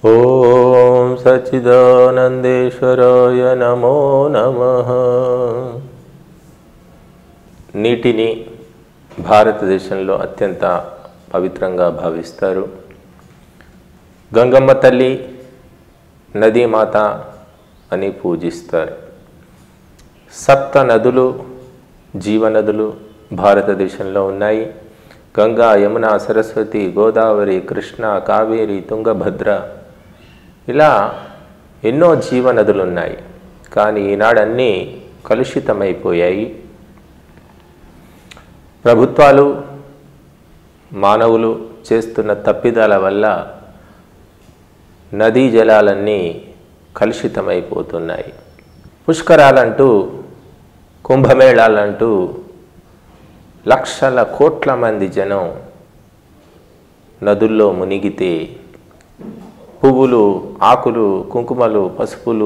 ఓం సచ్చిదానందేశ్వరాయ నమో నమ నీటిని భారతదేశంలో అత్యంత పవిత్రంగా భావిస్తారు గంగమ్మ తల్లి నదీమాత అని పూజిస్తారు సప్త నదులు జీవనదులు భారతదేశంలో ఉన్నాయి గంగా యమున సరస్వతి గోదావరి కృష్ణ కావేరి తుంగభద్ర ఇలా ఎన్నో జీవనదులు ఉన్నాయి కానీ ఈనాడు అన్నీ కలుషితమైపోయాయి ప్రభుత్వాలు మానవులు చేస్తున్న తప్పిదాల వల్ల నదీ జలాలన్నీ కలుషితమైపోతున్నాయి పుష్కరాలంటూ కుంభమేళాలంటూ లక్షల కోట్ల మంది జనం నదుల్లో మునిగితే పువ్వులు ఆకులు కుంకుమలు పసుపులు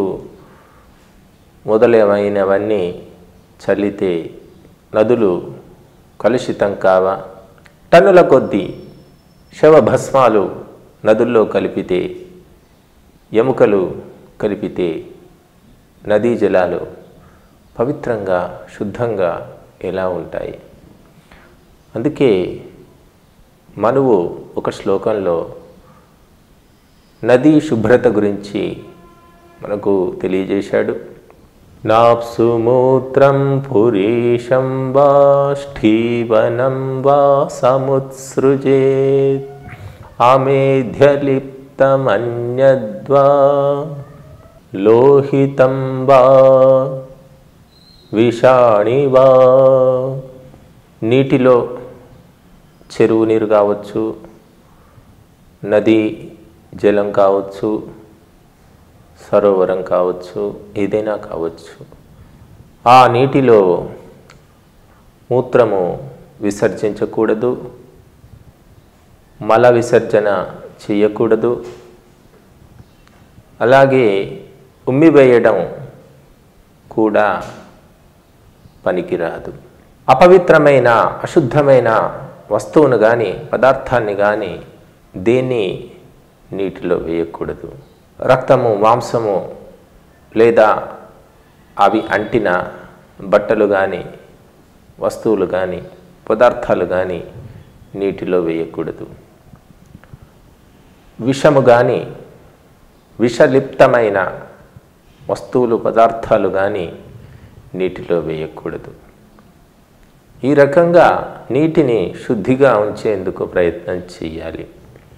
మొదలైనవన్నీ చల్లితే నదులు కలుషితం కావా టన్నుల కొద్దీ శవభస్మాలు నదుల్లో కలిపితే ఎముకలు కలిపితే నదీ జలాలు పవిత్రంగా శుద్ధంగా ఎలా ఉంటాయి అందుకే మనువు ఒక శ్లోకంలో నదీ శుభ్రత గురించి మనకు తెలియజేశాడు నాప్సు మూత్రం పురీషం వా ష్ఠీవనం వా సముత్సృజేత్ అమేధ్యలిప్తమన్యద్వా లోహితం వా విషాణి వా నీటిలో చెరువు నీరు కావచ్చు నది జలం కావచ్చు సరోవరం కావచ్చు ఏదైనా కావచ్చు ఆ నీటిలో మూత్రము విసర్జించకూడదు మల విసర్జన చేయకూడదు అలాగే ఉమ్మివేయడం కూడా పనికిరాదు అపవిత్రమైన అశుద్ధమైన వస్తువును కానీ పదార్థాన్ని కానీ దేన్ని నీటిలో వేయకూడదు రక్తము మాంసము లేదా అవి అంటిన బట్టలు కానీ వస్తువులు కానీ పదార్థాలు కానీ నీటిలో వేయకూడదు విషము కానీ విషలిప్తమైన వస్తువులు పదార్థాలు కానీ నీటిలో వేయకూడదు ఈ రకంగా నీటిని శుద్ధిగా ఉంచేందుకు ప్రయత్నం చేయాలి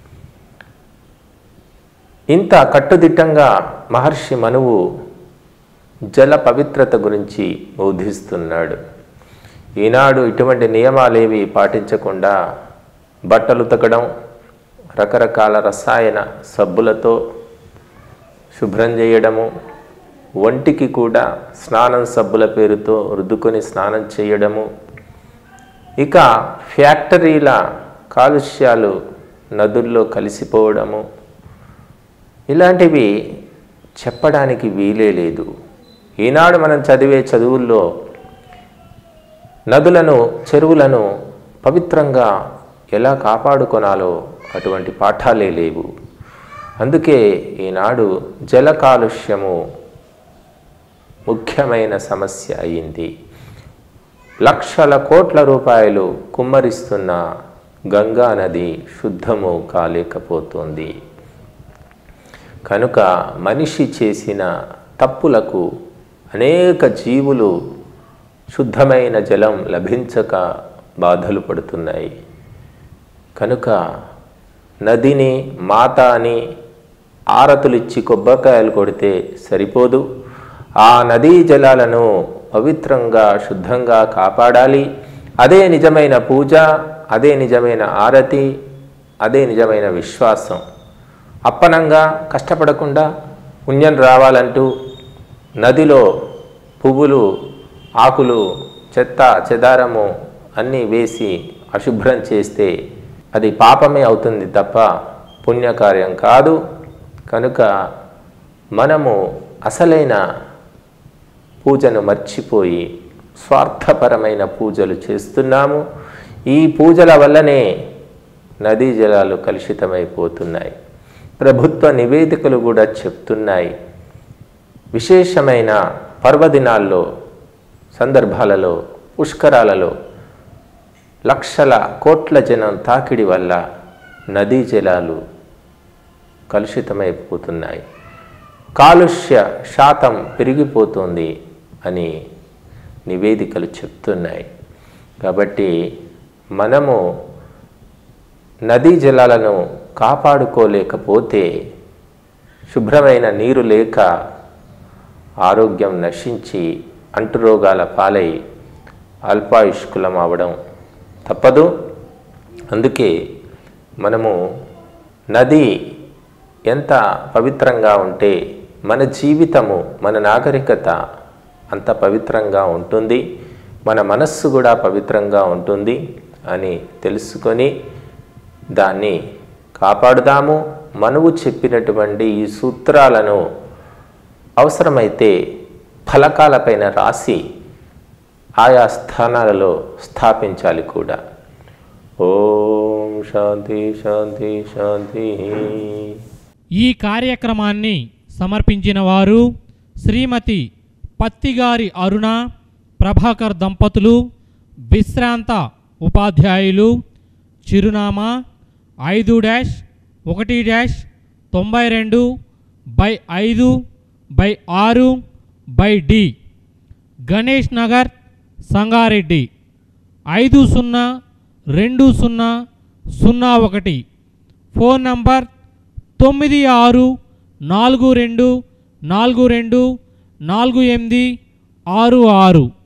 ఇంత కట్టుదిట్టంగా మహర్షి మనువు జల పవిత్రత గురించి బోధిస్తున్నాడు ఈనాడు ఇటువంటి నియమాలేవి పాటించకుండా బట్టలు ఉతకడం రకరకాల రసాయన సబ్బులతో శుభ్రం చేయడము ఒంటికి కూడా స్నానం సబ్బుల పేరుతో రుద్దుకొని స్నానం చేయడము ఇక ఫ్యాక్టరీల కాలుష్యాలు నదుల్లో కలిసిపోవడము ఇలాంటివి చెప్పడానికి వీలే లేదు ఈనాడు మనం చదివే చదువుల్లో నదులను చెరువులను పవిత్రంగా ఎలా కాపాడుకొనాలో అటువంటి పాఠాలే లేవు అందుకే ఈనాడు జల కాలుష్యము ముఖ్యమైన సమస్య అయింది లక్షల కోట్ల రూపాయలు కుమ్మరిస్తున్న గంగా నది శుద్ధము కాలేకపోతుంది కనుక మనిషి చేసిన తప్పులకు అనేక జీవులు శుద్ధమైన జలం లభించక బాధలు పడుతున్నాయి కనుక నదిని మాత అని ఆరతులిచ్చి కొబ్బరికాయలు కొడితే సరిపోదు ఆ నదీ జలాలను పవిత్రంగా శుద్ధంగా కాపాడాలి అదే నిజమైన పూజ అదే నిజమైన ఆరతి అదే నిజమైన విశ్వాసం అప్పనంగా కష్టపడకుండా పుణ్యం రావాలంటూ నదిలో పువ్వులు ఆకులు చెత్త చెదారము అన్నీ వేసి అశుభ్రం చేస్తే అది పాపమే అవుతుంది తప్ప పుణ్యకార్యం కాదు కనుక మనము అసలైన పూజను మర్చిపోయి స్వార్థపరమైన పూజలు చేస్తున్నాము ఈ పూజల వల్లనే నదీ జలాలు కలుషితమైపోతున్నాయి ప్రభుత్వ నివేదికలు కూడా చెప్తున్నాయి విశేషమైన పర్వదినాల్లో సందర్భాలలో పుష్కరాలలో లక్షల కోట్ల జనం తాకిడి వల్ల నదీ జలాలు కలుషితమైపోతున్నాయి కాలుష్య శాతం పెరిగిపోతుంది అని నివేదికలు చెప్తున్నాయి కాబట్టి మనము నదీ జలాలను కాపాడుకోలేకపోతే శుభ్రమైన నీరు లేక ఆరోగ్యం నశించి అంటురోగాల పాలై అల్పాయుష్కులం అవడం తప్పదు అందుకే మనము నది ఎంత పవిత్రంగా ఉంటే మన జీవితము మన నాగరికత అంత పవిత్రంగా ఉంటుంది మన మనస్సు కూడా పవిత్రంగా ఉంటుంది అని తెలుసుకొని దాన్ని కాపాడుదాము మనువు చెప్పినటువంటి ఈ సూత్రాలను అవసరమైతే ఫలకాలపైన రాసి ఆయా స్థానాలలో స్థాపించాలి కూడా ఓం శాంతి శాంతి శాంతి ఈ కార్యక్రమాన్ని సమర్పించిన వారు శ్రీమతి పత్తిగారి అరుణ ప్రభాకర్ దంపతులు విశ్రాంత ఉపాధ్యాయులు చిరునామా ఐదు డాష్ ఒకటి డాష్ తొంభై రెండు బై ఐదు బై ఆరు బై డి గణేష్ నగర్ సంగారెడ్డి ఐదు సున్నా రెండు సున్నా సున్నా ఒకటి ఫోన్ నంబర్ తొమ్మిది ఆరు నాలుగు రెండు నాలుగు రెండు నాలుగు ఎనిమిది ఆరు ఆరు